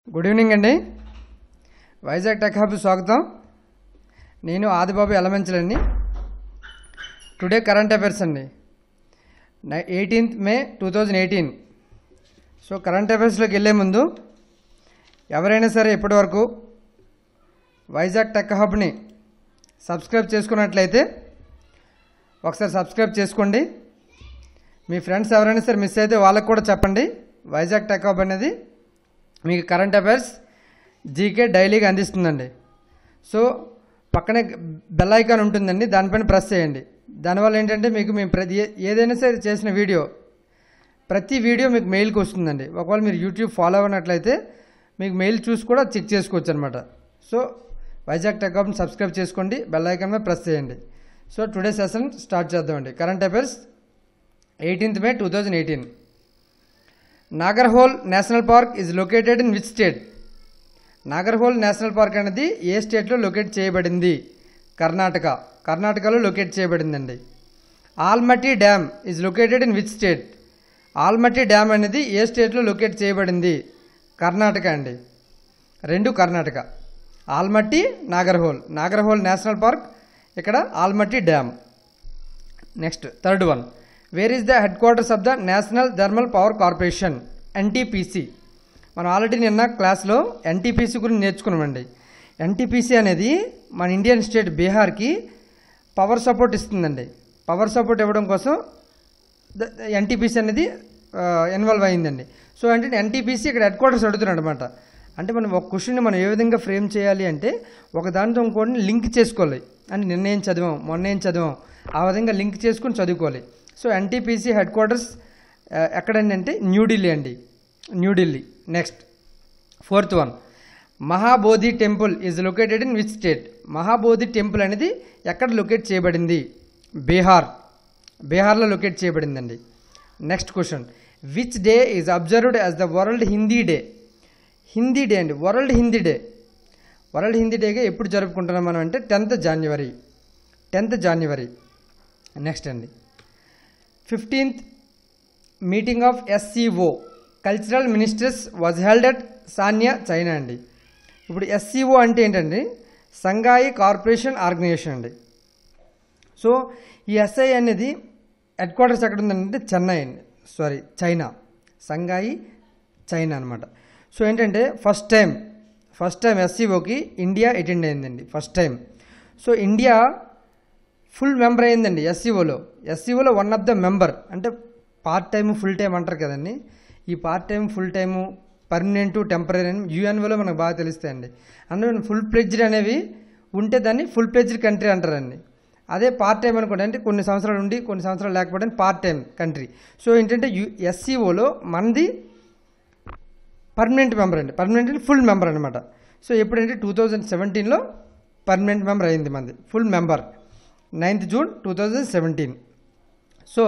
good evening అండి Vizag tech Hub స్వాగతం నేను ఆదిబాబు ఎలమెంచలండి టుడే కరెంట్ అఫైర్స్ అండి eighteenth May two thousand eighteen so current అఫైర్స్లోకి వెళ్ళే ముందు ఎవరైనా సరే ఇప్పటివరకు వైజాగ్ టెక్ హబ్ని సబ్స్క్రైబ్ చేసుకున్నట్లయితే ఒకసారి సబ్స్క్రైబ్ చేసుకోండి మీ ఫ్రెండ్స్ ఎవరైనా సరే మిస్ అయితే వాళ్ళకి కూడా చెప్పండి వైజాగ్ టెక్ హబ్ అనేది మీకు కరెంట్ అఫైర్స్ జీకే డైలీగా అందిస్తుందండి సో పక్కనే బెల్ ఐకాన్ ఉంటుందండి దానిపైన ప్రెస్ చేయండి దానివల్ల ఏంటంటే మీకు మేము ప్రతి ఏ- ఏదైనా సరే చేసిన వీడియో ప్రతి వీడియో మీకు మెయిల్కి వస్తుందండి ఒకవేళ మీరు యూట్యూబ్ ఫాలో అవ్వనట్లయితే మీకు మెయిల్ చూసి కూడా చెక్ చేసుకోవచ్చు అనమాట సో వైజాగ్ టెక్ హబ్ని సబ్స్క్రైబ్ చేసుకోండి బెల్ ఐకాన్ మీద ప్రెస్ చేయండి సో టుడే సెషన్ స్టార్ట్ చేద్దామండి current affairs eighteenth May two thousand eighteen Nagarhole national park is located in which state Nagarhole national park అనేది ఏ స్టేట్లో లొకేట్ చేయబడింది కర్ణాటక కర్ణాటకలో లొకేట్ చేయబడిందండి Almatti dam is located in which state Almatti dam అనేది ఏ స్టేట్లో లొకేట్ చేయబడింది కర్ణాటక అండి రెండు కర్ణాటక ఆల్మట్టి నాగర్హోల్ నాగర్హోల్ నేషనల్ పార్క్ ఇక్కడ Almatti dam next third one where is the headquarters of the national thermal power corporation NTPC మనం ఆల్రెడీ నిన్న క్లాస్లో ఎన్టీపీసీ గురించి నేర్చుకున్నామండి ఎన్టీపీసీ అనేది మన ఇండియన్ స్టేట్ బీహార్కి పవర్ సపోర్ట్ ఇస్తుందండి పవర్ సపోర్ట్ ఇవ్వడం కోసం ఎన్టీపీసీ అనేది ఇన్వాల్వ్ అయిందండి సో అంటే ఎన్టీపీసీ ఇక్కడ హెడ్ క్వార్టర్స్ అడుగుతున్నాడు అనమాట అంటే మనం ఒక క్వశ్చన్ని మనం ఏ విధంగా ఫ్రేమ్ చేయాలి అంటే ఒక దానితో ఇంకోటి లింక్ చేసుకోవాలి అని నిన్న ఏం చదివాం మొన్న ఏం చదివాం ఆ విధంగా లింక్ చేసుకుని చదువుకోవాలి సో ఎన్టీపీసీ హెడ్ క్వార్టర్స్ ఎక్కడండి అంటే న్యూఢిల్లీ అండి New Delhi next fourth one Mahabodhi temple is located in which state Mahabodhi temple అనేది ఎక్కడ లొకేట్ చేయబడింది బీహార్ బీహార్లో లొకేట్ చేయబడిందండి next question which day is observed as the world Hindi day Hindi day అండి world Hindi day world Hindi డేగా ఎప్పుడు జరుపుకుంటున్నాం మనం అంటే tenth January tenth January next అండి fifteenth meeting of SCO cultural ministers was held at Sanya China అండి ఇప్పుడు ఎస్సీఓ అంటే ఏంటండి సంఘాయి కార్పొరేషన్ ఆర్గనైజేషన్ అండి సో ఈ ఎస్ఐ అనేది హెడ్ క్వార్టర్స్ ఎక్కడ ఉందంటే చెన్నై అండి సారీ చైనా సంఘాయి చైనా అనమాట సో ఏంటంటే ఫస్ట్ టైం ఫస్ట్ టైం ఎస్సీఓకి ఇండియా అటెండ్ అయిందండి first time so India full member అయిందండి ఎస్సీఓలో ఎస్సీఓలో వన్ ఆఫ్ ద మెంబర్ అంటే పార్ట్ టైం ఫుల్ టైం అంటారు కదండి ఈ part time full time permanent temporary అని యూఎన్ఓలో మనకు బాగా తెలుస్తాయండి అందులో ఫుల్ ప్లెడ్జ్డ్ అనేవి ఉంటే దాన్ని ఫుల్ ప్లెడ్జ్డ్ కంట్రీ అంటారండి అదే పార్ట్ టైం అనుకోండి అంటే కొన్ని సంవత్సరాలు ఉండి కొన్ని సంవత్సరాలు లేకపోతే పార్ట్ టైం కంట్రీ సో ఏంటంటే యు ఎస్సీఓలో మనది పర్మనెంట్ మెంబర్ అండి పర్మనెంట్ అంటే ఫుల్ మెంబర్ అనమాట సో ఎప్పుడంటే టూ థౌజండ్ సెవెంటీన్లో పర్మనెంట్ మెంబర్ అయింది మంది full member ninth June two thousand seventeen so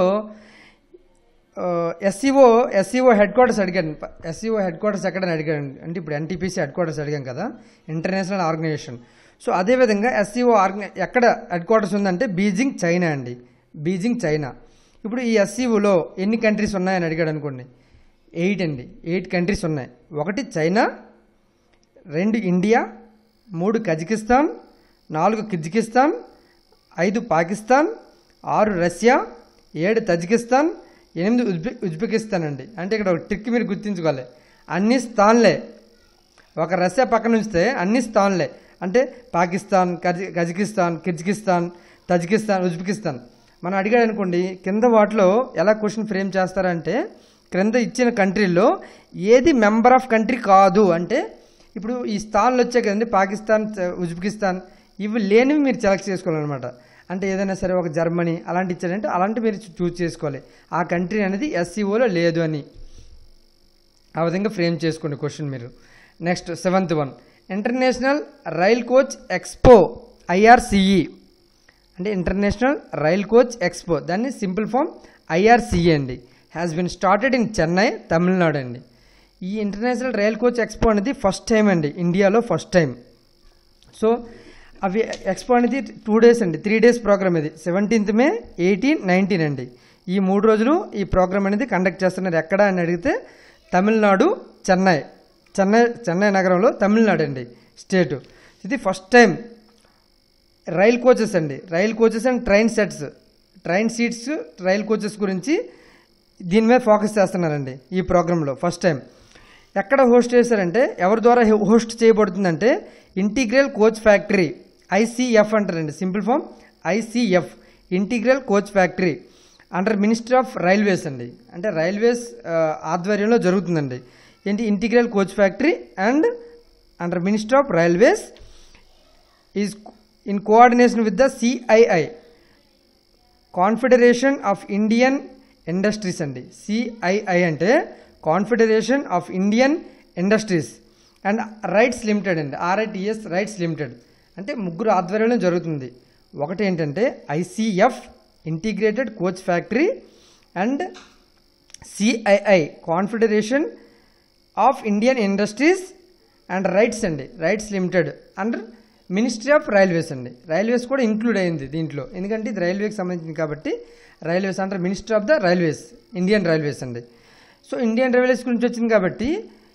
SCO SCO headquarters అడిగాను ఎస్సీఓ హెడ్ క్వార్టర్స్ ఎక్కడని అడిగాను అంటే ఇప్పుడు ఎన్టీపీసీ హెడ్ క్వార్టర్స్ అడిగాం కదా ఇంటర్నేషనల్ ఆర్గనైజేషన్ సో అదేవిధంగా ఎస్సీఓ ఆర్గనై ఎక్కడ హెడ్ క్వార్టర్స్ ఉందంటే బీజింగ్ చైనా అండి బీజింగ్ చైనా ఇప్పుడు ఈ ఎస్సీఓలో ఎన్ని కంట్రీస్ ఉన్నాయని అడిగాడు అనుకోండి ఎయిట్ అండి ఎయిట్ కంట్రీస్ ఉన్నాయి ఒకటి చైనా రెండు ఇండియా మూడు కజకిస్తాన్ నాలుగు కిర్జికిస్తాన్ ఐదు పాకిస్తాన్ ఆరు రష్యా ఏడు తజికిస్తాన్ ఎనిమిది ఉజ్బె ఉజ్బెకిస్తాన్ అండి అంటే ఇక్కడ ఒక ట్రిక్ మీరు గుర్తుంచుకోవాలి అన్ని స్థాన్లే ఒక రష్యా పక్కన ఉంచితే అన్ని స్థాన్లే అంటే పాకిస్తాన్ కజ కజకిస్తాన్ కిర్జికిస్తాన్ తజికిస్తాన్ ఉజ్బెకిస్తాన్ మనం అడిగాడు అనుకోండి కింద వాటిలో ఎలా క్వశ్చన్ ఫ్రేమ్ చేస్తారంటే క్రింద ఇచ్చిన కంట్రీల్లో ఏది మెంబర్ ఆఫ్ కంట్రీ కాదు అంటే ఇప్పుడు ఈ స్థాన్లు వచ్చాయి కదండి పాకిస్తాన్ చ- ఉజ్బెకిస్తాన్ ఇవి లేనివి మీరు సెలెక్ట్ చేసుకోవాలన్నమాట అంటే ఏదైనా సరే ఒక జర్మనీ అలాంటి ఇచ్చాడంటే అలాంటి మీరు చూస్ చేసుకోవాలి ఆ కంట్రీ అనేది ఎస్సీఓలో లేదు అని ఆ విధంగా ఫ్రేమ్ చేసుకోండి క్వశ్చన్ మీరు next seventh one international rail coach expo IRCE అంటే ఇంటర్నేషనల్ రైల్ కోచ్ ఎక్స్పో దాన్ని సింపుల్ ఫామ్ ఐఆర్సిఈ అండి has been started in Chennai Tamil Nadu అండి ఈ ఇంటర్నేషనల్ రైల్ కోచ్ ఎక్స్పో అనేది ఫస్ట్ టైం అండి ఇండియాలో ఫస్ట్ టైం సో అవి ఎక్స్పో అనేది టూ డేస్ అండి త్రీ డేస్ ప్రోగ్రామ్ ఇది సెవెంటీన్త్ మే ఎయిటీన్ నైన్టీన్ అండి ఈ మూడు రోజులు ఈ ప్రోగ్రామ్ అనేది కండక్ట్ చేస్తున్నారు ఎక్కడ అని అడిగితే తమిళనాడు చెన్నై చెన్నై చెన్నై నగరంలో తమిళనాడు అండి స్టేటు ఇది ఫస్ట్ టైం రైల్ కోచెస్ అండి rail coaches and train sets train seats rail coaches గురించి దీని మీద ఫోకస్ చేస్తున్నారండి ఈ ప్రోగ్రాంలో ఫస్ట్ టైం ఎక్కడ హోస్ట్ చేశారంటే ఎవరి ద్వారా హోస్ట్ చేయబడుతుందంటే ఇంటిగ్రల్ కోచ్ ఫ్యాక్టరీ ఐసీఎఫ్ అంటారండి simple form ICF integral coach factory under minister of railways అండి అంటే రైల్వేస్ ఆ, ఆధ్వర్యంలో జరుగుతుందండి ఏంటి integral coach factory and under minister of railways is in coordination with the CII confederation of Indian industries అండి CII అంటే confederation of Indian industries and RITES limited అండి RITS RITES limited అంటే ముగ్గురు ఆధ్వర్యంలో జరుగుతుంది ఒకటి ఏంటంటే ICF integrated coach factory and CII confederation of Indian industries and RITES అండి RITES limited under ministry of railways అండి రైల్వేస్ కూడా ఇంక్లూడ్ అయింది దీంట్లో ఎందుకంటే ఇది రైల్వేకి సంబంధించింది కాబట్టి railways under minister of the railways Indian railways అండి సో ఇండియన్ రైల్వేస్ గురించి వచ్చింది కాబట్టి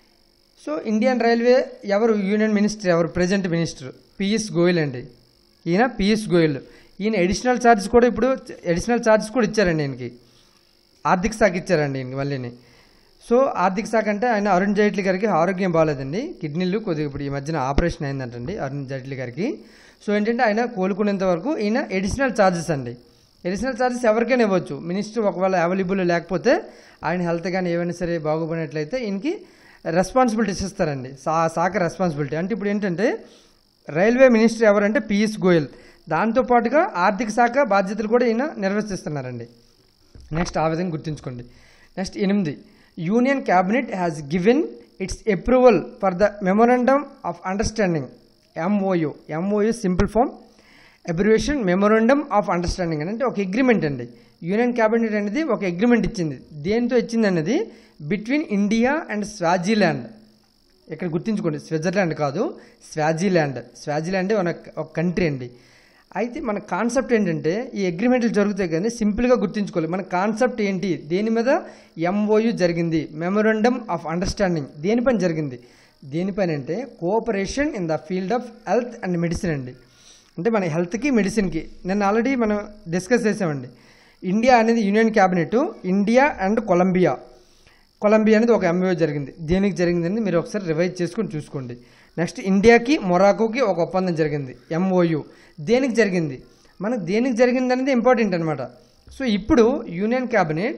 సో ఇండియన్ రైల్వే ఎవరు యూనియన్ మినిస్టర్ ఎవరు ప్రజెంట్ మినిస్టర్ పీయూష్ గోయల్ అండి ఈయన పీయూష్ గోయల్ ఈయన అడిషనల్ ఛార్జెస్ కూడా ఇప్పుడు అడిషనల్ ఛార్జెస్ కూడా ఇచ్చారండి ఈయనకి ఆర్థిక శాఖ ఇచ్చారండి ఈయనకి మళ్ళీని సో ఆర్థిక శాఖ అంటే ఆయన అరుణ్ జైట్లీ గారికి ఆరోగ్యం బాగాలేదండి కిడ్నీలు కొద్దిగా ఇప్పుడు ఈ మధ్యన ఆపరేషన్ అయిందంటండి అరుణ్ జైట్లీ గారికి సో ఏంటంటే ఆయన కోలుకునేంత వరకు ఈయన ఎడిషనల్ ఛార్జెస్ అండి ఎడిషనల్ ఛార్జెస్ ఎవరికైనా ఇవ్వచ్చు మినిస్టర్ ఒకవేళ అవైలబుల్ లేకపోతే ఆయన హెల్త్ కానీ ఏమైనా సరే బాగుపడినట్లయితే ఈయనకి రెస్పాన్సిబిలిటీస్ ఇస్తారండి సా శాఖ రెస్పాన్సిబిలిటీ అంటే ఇప్పుడు ఏంటంటే రైల్వే మినిస్టర్ ఎవరంటే పీయూష్ గోయల్ దాంతోపాటుగా ఆర్థిక శాఖ బాధ్యతలు కూడా ఈయన నిర్వర్తిస్తున్నారండి నెక్స్ట్ ఆ విధంగా గుర్తుంచుకోండి నెక్స్ట్ ఎనిమిది union cabinet has given its approval for the memorandum of understanding MOU MOU simple form abbreviation memorandum of understanding అంటే ఒక అగ్రిమెంట్ అండి యూనియన్ క్యాబినెట్ అనేది ఒక అగ్రిమెంట్ ఇచ్చింది దేంతో ఇచ్చింది అన్నది బిట్వీన్ ఇండియా అండ్ స్వాజిలాండ్ ఇక్కడ గుర్తుంచుకోండి స్విట్జర్లాండ్ కాదు స్వాజిలాండ్ స్వాజిలాండ్ ఒక ఒక కంట్రీ అండి అయితే మన కాన్సెప్ట్ ఏంటంటే ఈ అగ్రిమెంట్లు జరుగుతాయి కానీ సింపుల్గా గుర్తుంచుకోవాలి మన కాన్సెప్ట్ ఏంటి దేని మీద ఎంఓయు జరిగింది మెమొరండమ్ ఆఫ్ అండర్స్టాండింగ్ దేనిపైన జరిగింది దేనిపైన అంటే cooperation in the field of health and medicine అండి అంటే మన హెల్త్కి మెడిసిన్కి నేను ఆల్రెడీ మనం డిస్కస్ చేసామండి ఇండియా అనేది union cabinet India and Colombia Colombia అనేది ఒక ఎంఓ జరిగింది దేనికి జరిగిందని మీరు ఒకసారి రివైజ్ చేసుకొని చూసుకోండి నెక్స్ట్ ఇండియాకి మొరాకోకి ఒక ఒప్పందం జరిగింది ఎంఓయు దేనికి జరిగింది మనకు దేనికి జరిగింది అనేది ఇంపార్టెంట్ అనమాట సో ఇప్పుడు union cabinet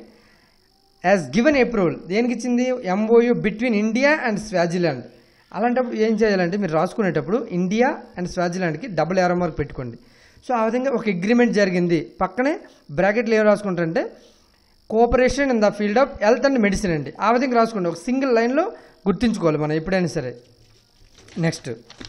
as given approval దేనికి ఇచ్చింది MOU between India and Swaziland అలాంటప్పుడు ఏం చేయాలంటే మీరు రాసుకునేటప్పుడు ఇండియా అండ్ స్వాజిలాండ్కి డబుల్ ఏరో మార్క్ పెట్టుకోండి సో ఆ విధంగా ఒక అగ్రిమెంట్ జరిగింది పక్కనే బ్రాకెట్లు ఏం రాసుకుంటారంటే cooperation in the field of health and medicine అండి ఆ విధంగా రాసుకోండి ఒక సింగిల్ లైన్లో గుర్తుంచుకోవాలి మనం ఎప్పుడైనా సరే next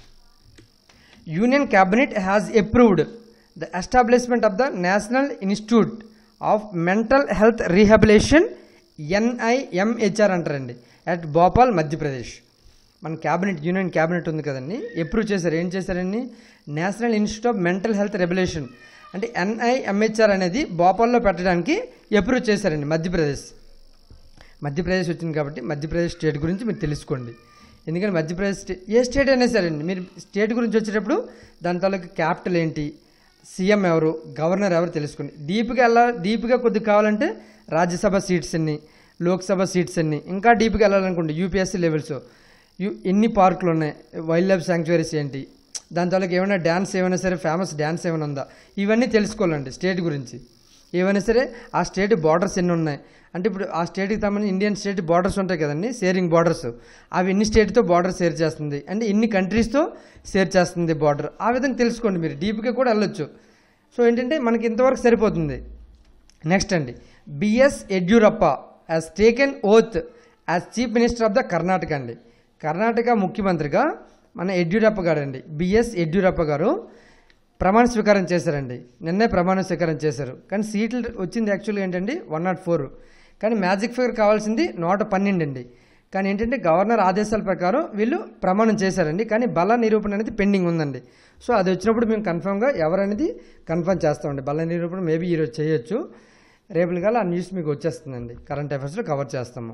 union cabinet has approved the establishment of the national institute of mental health rehabilitation NIMHR అంటారండి అట్ భోపాల్ మధ్యప్రదేశ్ మన క్యాబినెట్ యూనియన్ క్యాబినెట్ ఉంది కదండి అప్రూవ్ చేశారు ఏం చేశారండి national institute of mental health regulation అంటే ఎన్ఐఎంహెచ్ఆర్ అనేది భోపాల్లో పెట్టడానికి అప్రూవ్ చేశారండి మధ్యప్రదేశ్ మధ్యప్రదేశ్ వచ్చింది కాబట్టి మధ్యప్రదేశ్ స్టేట్ గురించి మీరు తెలుసుకోండి ఎందుకంటే మధ్యప్రదేశ్ స్టేట్ ఏ స్టేట్ అయినా సరే అండి మీరు స్టేట్ గురించి వచ్చేటప్పుడు దాని తాలూకు క్యాపిటల్ ఏంటి సీఎం ఎవరు గవర్నర్ ఎవరు తెలుసుకోండి డీప్గా వెళ్ళా డీప్గా కొద్దిగా కావాలంటే రాజ్యసభ సీట్స్ ఎన్ని లోక్సభ సీట్స్ ఎన్ని ఇంకా డీప్గా వెళ్ళాలనుకోండి యూపీఎస్సీ లెవెల్స్ యూ ఎన్ని పార్కులు ఉన్నాయి వైల్డ్ లైఫ్ శాంక్చురీస్ ఏంటి దాని తాలూకు ఏమైనా డ్యాన్స్ ఏమైనా సరే ఫేమస్ డ్యాన్స్ ఏమైనా ఉందా ఇవన్నీ తెలుసుకోవాలండి స్టేట్ గురించి ఏమైనా సరే ఆ స్టేట్ బార్డర్స్ ఎన్ని ఉన్నాయి అంటే ఇప్పుడు ఆ స్టేట్కి సంబంధించి ఇండియన్ స్టేట్ బార్డర్స్ ఉంటాయి కదండి షేరింగ్ బార్డర్స్ అవి ఎన్ని స్టేట్తో బార్డర్ షేర్ చేస్తుంది అంటే ఎన్ని కంట్రీస్తో షేర్ చేస్తుంది బార్డర్ ఆ విధంగా తెలుసుకోండి మీరు డీప్గా కూడా వెళ్ళొచ్చు సో ఏంటంటే మనకి ఇంతవరకు సరిపోతుంది నెక్స్ట్ అండి BS Yediyurappa as taken oath as chief minister of the Karnataka అండి కర్ణాటక ముఖ్యమంత్రిగా మన యడ్యూరప్ప గారు అండి బిఎస్ యడ్యూరప్ప గారు ప్రమాణ స్వీకారం చేశారండి నిన్నే ప్రమాణ స్వీకారం చేశారు కానీ సీట్లు వచ్చింది యాక్చువల్గా ఏంటండి వన్ నాట్ ఫోర్ కానీ మ్యాజిక్ ఫిగర్ కావాల్సింది నూట పన్నెండు అండి కానీ ఏంటంటే గవర్నర్ ఆదేశాల ప్రకారం వీళ్ళు ప్రమాణం చేశారండి కానీ బల నిరూపణ అనేది పెండింగ్ ఉందండి సో అది వచ్చినప్పుడు మేము కన్ఫామ్గా ఎవరనేది కన్ఫర్మ్ చేస్తామండి బల నిరూపణ మేబీ ఈరోజు చేయొచ్చు రేపు కల్లా ఆ న్యూస్ మీకు వచ్చేస్తుందండి కరెంట్ అఫైర్స్లో కవర్ చేస్తాము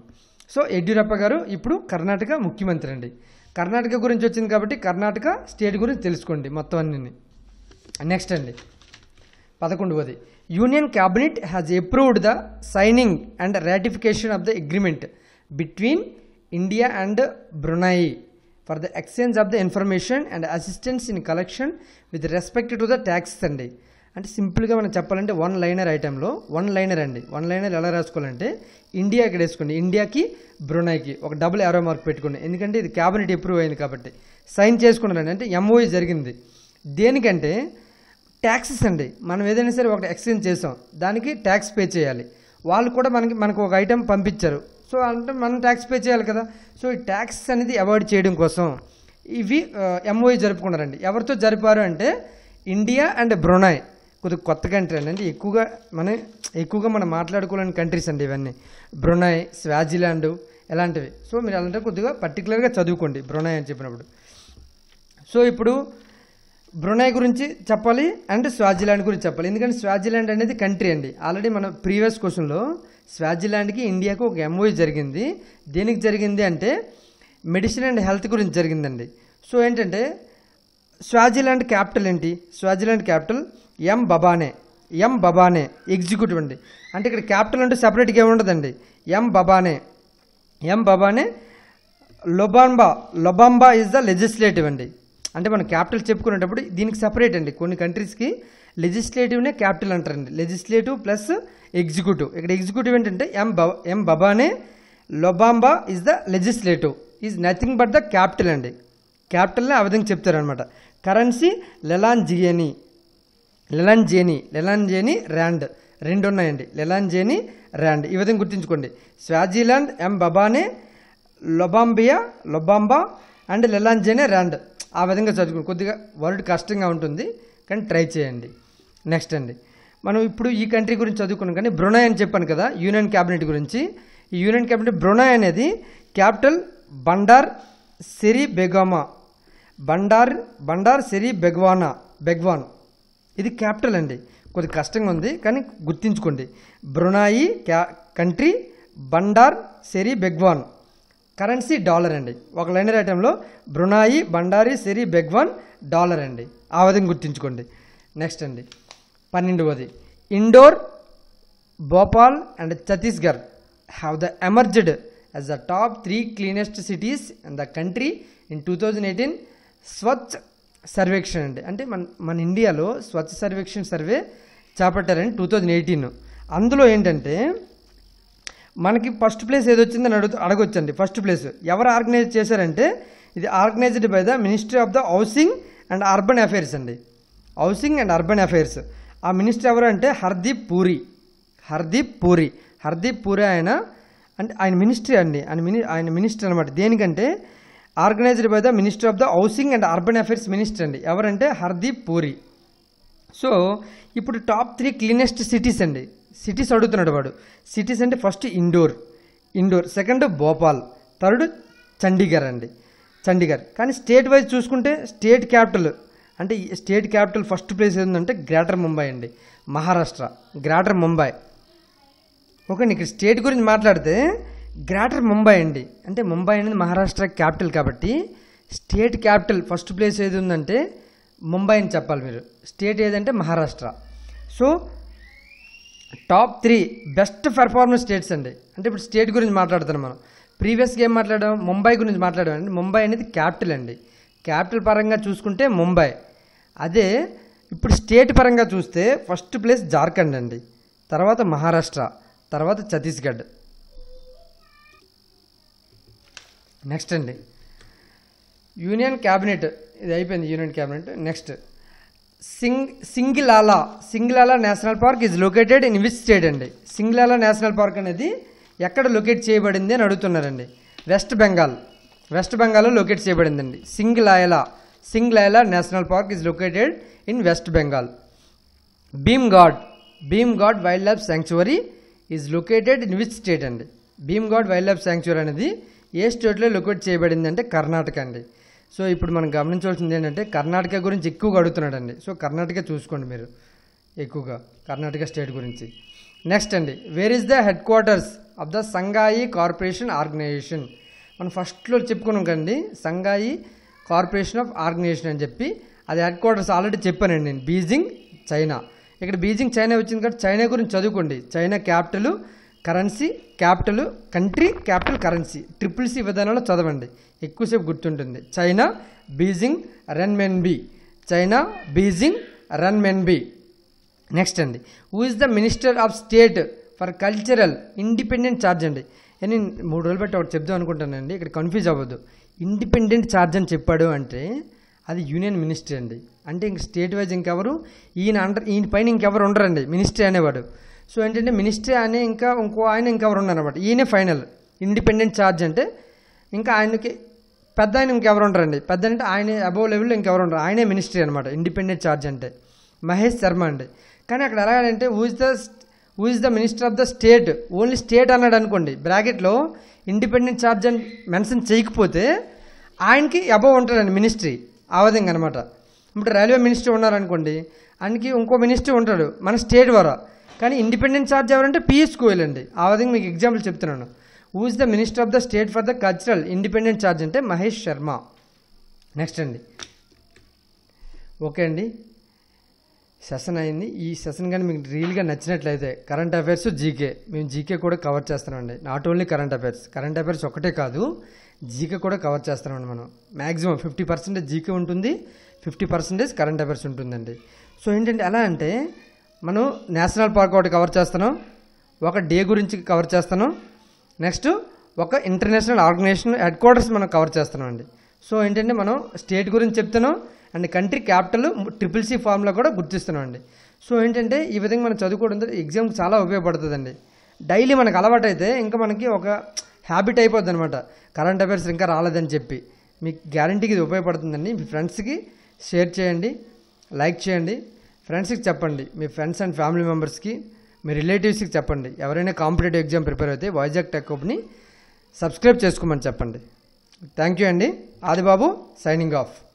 సో యడ్యూరప్ప గారు ఇప్పుడు కర్ణాటక ముఖ్యమంత్రి అండి కర్ణాటక గురించి వచ్చింది కాబట్టి కర్ణాటక స్టేట్ గురించి తెలుసుకోండి మొత్తం అన్ని నెక్స్ట్ అండి పదకొండవది union cabinet has approved the signing and ratification of the agreement between India and Brunei for the exchange of the information and assistance in collection with respect to the taxes అండి అంటే సింపుల్గా మనం చెప్పాలంటే one liner ఐటెంలో one liner అండి one liner ఎలా రాసుకోవాలంటే India ఇక్కడ వేసుకోండి ఇండియాకి బ్రునాయికి ఒక డబుల్ యారో మార్క్ పెట్టుకోండి ఎందుకంటే ఇది క్యాబినెట్ అప్రూవ్ అయింది కాబట్టి సైన్ చేసుకున్నారండి అంటే ఎంఓఈ జరిగింది దేనికంటే ట్యాక్సెస్ అండి మనం ఏదైనా సరే ఒకటి ఎక్స్చేంజ్ చేసాం దానికి ట్యాక్స్ పే చేయాలి వాళ్ళు కూడా మనకి మనకు ఒక ఐటెం పంపించారు సో అంటే మనం ట్యాక్స్ పే చేయాలి కదా సో ఈ ట్యాక్స్ అనేది అవాయిడ్ చేయడం కోసం ఇవి ఎంఓఈ జరుపుకున్నారండి ఎవరితో జరిపారు అంటే ఇండియా అండ్ బ్రునాయ్ కొద్దిగా కొత్త కంట్రీ అండి అంటే ఎక్కువగా మన ఎక్కువగా మనం మాట్లాడుకోలేని కంట్రీస్ అండి ఇవన్నీ బ్రునాయ్ స్వాజిలాండ్ ఇలాంటివి సో మీరు అలాంటి కొద్దిగా పర్టికులర్గా చదువుకోండి బ్రునాయ్ అని చెప్పినప్పుడు సో ఇప్పుడు బ్రునాయ్ గురించి చెప్పాలి అండ్ స్వాజిలాండ్ గురించి చెప్పాలి ఎందుకంటే స్వాజిలాండ్ అనేది కంట్రీ అండి ఆల్రెడీ మన ప్రీవియస్ క్వశ్చన్లో స్వాజిలాండ్కి ఇండియాకు ఒక ఎంఓఈ జరిగింది దేనికి జరిగింది అంటే మెడిసిన్ అండ్ హెల్త్ గురించి జరిగిందండి సో ఏంటంటే స్వాజిలాండ్ క్యాపిటల్ ఏంటి Swaziland capital Mbabane Mbabane executive అండి అంటే ఇక్కడ క్యాపిటల్ అంటే సపరేట్గా ఏముండదండి Mbabane Mbabane Lobamba Lobamba is the legislative అండి అంటే మనం క్యాపిటల్ చెప్పుకునేటప్పుడు దీనికి సపరేట్ అండి కొన్ని కంట్రీస్కి లెజిస్లేటివ్నే క్యాపిటల్ అంటారండి లెజిస్లేటివ్ ప్లస్ ఎగ్జిక్యూటివ్ ఇక్కడ ఎగ్జిక్యూటివ్ ఏంటంటే ఎం బ Mbabane Lobamba is the legislative is nothing but the capital అండి క్యాపిటల్ని ఆ విధంగా చెప్తారనమాట కరెన్సీ లెలాంజియని లెలాంజేని లెలాంజేని ర్యాండ్ రెండు ఉన్నాయండి లెలాంజేని ర్యాండ్ ఈ విధంగా గుర్తుంచుకోండి Swaziland Mbabane Lobamba Lobamba and lilangeni rand ఆ విధంగా చదువుకోండి కొద్దిగా వర్డ్ కష్టంగా ఉంటుంది కానీ ట్రై చేయండి నెక్స్ట్ అండి మనం ఇప్పుడు ఈ కంట్రీ గురించి చదువుకున్నాం కానీ బ్రునాయ్ అని చెప్పాను కదా యూనియన్ క్యాబినెట్ గురించి ఈ యూనియన్ క్యాబినెట్ బ్రునాయ్ అనేది క్యాపిటల్ బండార్ సిరి బెగామా బండార్ బండార్ సిరి బెగ్వానా బెగ్వాన్ ఇది క్యాపిటల్ అండి కొద్ది కష్టంగా ఉంది కానీ గుర్తించుకోండి బ్రునాయి క్యా country Bandar Seri Begawan currency dollar అండి ఒక లైనర్ ఐటెంలో Brunei Bandar Seri Begawan dollar అండి ఆ విధంగా గుర్తించుకోండి నెక్స్ట్ అండి పన్నెండవది Indore Bhopal and Chhattisgarh have the emerged as the top three cleanest cities in the country in two thousand eighteen Swachh Survekshan అండి అంటే మన మన ఇండియాలో స్వచ్ఛ సర్వేక్షణ సర్వే చేపట్టారండి టూ థౌజండ్ ఎయిటీన్ అందులో ఏంటంటే మనకి ఫస్ట్ ప్లేస్ ఏది వచ్చిందని అడుగు అడగొచ్చండి ఫస్ట్ ప్లేస్ ఎవరు ఆర్గనైజ్ చేశారంటే ఇది organised by the ministry of the housing and urban affairs అండి హౌసింగ్ అండ్ అర్బన్ అఫైర్స్ ఆ మినిస్టర్ ఎవరు అంటే హర్దీప్ పూరి హర్దీప్ పూరి హర్దీప్ పూరి ఆయన అంటే ఆయన మినిస్ట్రీ అండి ఆయన మిని ఆయన మినిస్టర్ అనమాట దేనికంటే organised by the minister of the housing and urban affairs minister అండి ఎవరంటే హర్దీప్ పూరి సో ఇప్పుడు టాప్ త్రీ క్లీనెస్ట్ సిటీస్ అండి సిటీస్ అడుగుతున్నాడు వాడు సిటీస్ అంటే first Indore Indore second Bhopal third Chandigarh అండి చండీగఢ్ కానీ స్టేట్ వైజ్ చూసుకుంటే స్టేట్ క్యాపిటల్ అంటే ఈ స్టేట్ క్యాపిటల్ ఫస్ట్ ప్లేస్ ఏంటంటే గ్రేటర్ ముంబై అండి మహారాష్ట్ర గ్రేటర్ ముంబై ఓకే ఇక్కడ స్టేట్ గురించి మాట్లాడితే గ్రేటర్ ముంబై అండి అంటే ముంబై అనేది మహారాష్ట్ర క్యాపిటల్ కాబట్టి స్టేట్ క్యాపిటల్ ఫస్ట్ ప్లేస్ ఏది ఉందంటే ముంబై అని చెప్పాలి మీరు స్టేట్ ఏదంటే Maharashtra so top three best performance states అండి అంటే ఇప్పుడు స్టేట్ గురించి మాట్లాడుతున్నాం మనం ప్రీవియస్గా ఏం మాట్లాడాం ముంబై గురించి మాట్లాడాం అండి ముంబై అనేది క్యాపిటల్ అండి క్యాపిటల్ పరంగా చూసుకుంటే ముంబై అదే ఇప్పుడు స్టేట్ పరంగా చూస్తే ఫస్ట్ ప్లేస్ జార్ఖండ్ అండి తర్వాత మహారాష్ట్ర తర్వాత ఛత్తీస్గఢ్ నెక్స్ట్ అండి యూనియన్ క్యాబినెట్ ఇది అయిపోయింది యూనియన్ క్యాబినెట్ నెక్స్ట్ సింగ్ Singalila Singalila national park is located in which state అండి సింగిలాలా నేషనల్ పార్క్ అనేది ఎక్కడ లొకేట్ చేయబడింది అని అడుగుతున్నారండి వెస్ట్ బెంగాల్ వెస్ట్ బెంగాల్లో లొకేట్ చేయబడిందండి Singalila Singalila national park is located in West Bengal Bhimgad Bhimgad wildlife sanctuary is located in which state అండి Bhimgad wildlife sanctuary అనేది ఏ స్టేట్లో లొకేట్ చేయబడింది అంటే కర్ణాటక అండి సో ఇప్పుడు మనం గమనించవలసింది ఏంటంటే కర్ణాటక గురించి ఎక్కువగా అడుగుతున్నాడండి సో కర్ణాటక చూసుకోండి మీరు ఎక్కువగా కర్ణాటక స్టేట్ గురించి నెక్స్ట్ అండి where is the headquarters of the Shanghai corporation organisation మనం ఫస్ట్లో చెప్పుకున్నాం కదండి సంఘాయి కార్పొరేషన్ ఆఫ్ ఆర్గనైజేషన్ అని చెప్పి అది హెడ్ క్వార్టర్స్ ఆల్రెడీ చెప్పానండి నేను బీజింగ్ చైనా ఇక్కడ బీజింగ్ చైనా వచ్చింది కాబట్టి చైనా గురించి చదువుకోండి China capital currency capital country capital currency triple C విధానంలో చదవండి ఎక్కువసేపు గుర్తుంటుంది China Beijing renminbi China Beijing renminbi next అండి who is the minister of state for cultural independent charge అండి నేను మూడు రోజులు బట్టి ఒకటి చెప్దాం అనుకుంటానండి ఇక్కడ కన్ఫ్యూజ్ అవ్వద్దు ఇండిపెండెంట్ ఛార్జ్ అని చెప్పాడు అంటే అది యూనియన్ మినిస్ట్రీ అండి అంటే ఇంక స్టేట్ వైజ్ ఇంకెవరు ఈయన అండర్ ఈయన పైన ఇంకెవరు ఉండరండి మినిస్ట్రీ అనేవాడు సో ఏంటంటే మినిస్ట్రీ అనే ఇంకా ఇంకో ఆయన ఇంకెవరు ఉన్నారనమాట ఈయనే ఫైనల్ ఇండిపెండెంట్ ఛార్జ్ అంటే ఇంకా ఆయనకి పెద్ద ఆయన ఇంకెవరు ఉండరండి పెద్ద అంటే ఆయన అబోవ్ లెవెల్లో ఇంకెవరు ఉండరు ఆయనే మినిస్ట్రీ అనమాట ఇండిపెండెంట్ ఛార్జ్ అంటే మహేష్ శర్మ అండి కానీ అక్కడ ఎలాగంటే who is the who is the minister of the state only state అన్నాడు అనుకోండి బ్రాకెట్లో ఇండిపెండెంట్ ఛార్జ్ అని మెన్షన్ చేయకపోతే ఆయనకి అబోవ్ ఉంటాడండి మినిస్ట్రీ ఆ విధంగా అనమాట ఇప్పుడు రైల్వే మినిస్టర్ ఉన్నారనుకోండి ఆయనకి ఇంకో మినిస్టర్ ఉంటాడు మన స్టేట్ వారా కానీ ఇండిపెండెంట్ ఛార్జ్ ఎవరంటే పీయూష్ గోయల్ అండి ఆ విధంగా మీకు ఎగ్జాంపుల్ చెప్తున్నాను who is the minister of the state for the cultural independent charge అంటే మహేష్ శర్మ నెక్స్ట్ అండి ఓకే అండి సెషన్ అయింది ఈ సెషన్ కానీ మీకు రియల్గా నచ్చినట్లయితే కరెంట్ అఫైర్స్ జీకే మేము జీకే కూడా కవర్ చేస్తున్నామండి not only current affairs current affairs ఒకటే కాదు జీకే కూడా కవర్ చేస్తున్నామండి మనం మ్యాక్సిమం ఫిఫ్టీ పర్సెంటేజ్ జీకే ఉంటుంది ఫిఫ్టీ పర్సెంటేజ్ కరెంట్ అఫైర్స్ ఉంటుందండి సో ఏంటంటే ఎలా అంటే మనం నేషనల్ పార్క్ ఒకటి కవర్ చేస్తున్నాం ఒక డే గురించి కవర్ చేస్తున్నాం నెక్స్ట్ ఒక ఇంటర్నేషనల్ ఆర్గనైజేషన్ హెడ్ క్వార్టర్స్ మనం కవర్ చేస్తున్నాం అండి సో ఏంటంటే మనం స్టేట్ గురించి చెప్తున్నాం and country capital triple C ఫామ్లో కూడా గుర్తిస్తున్నాం అండి సో ఏంటంటే ఈ విధంగా మనం చదువుకోవడం ద్వారా ఎగ్జామ్కి చాలా ఉపయోగపడుతుందండి డైలీ మనకు అలవాటు అయితే ఇంకా మనకి ఒక హ్యాబిట్ అయిపోద్ది అనమాట కరెంట్ అఫైర్స్ ఇంకా రాలేదని చెప్పి మీకు గ్యారంటీకి ఇది ఉపయోగపడుతుందండి మీ ఫ్రెండ్స్కి షేర్ చేయండి లైక్ చేయండి ఫ్రెండ్స్కి చెప్పండి మీ ఫ్రెండ్స్ అండ్ ఫ్యామిలీ మెంబర్స్కి మీ రిలేటివ్స్కి చెప్పండి ఎవరైనా కాంపిటేటివ్ ఎగ్జామ్ ప్రిపేర్ అయితే వైజాగ్ టెక్ హబ్ని సబ్స్క్రైబ్ చేసుకోమని చెప్పండి థ్యాంక్ యూ అండి ఆదిబాబు సైనింగ్ ఆఫ్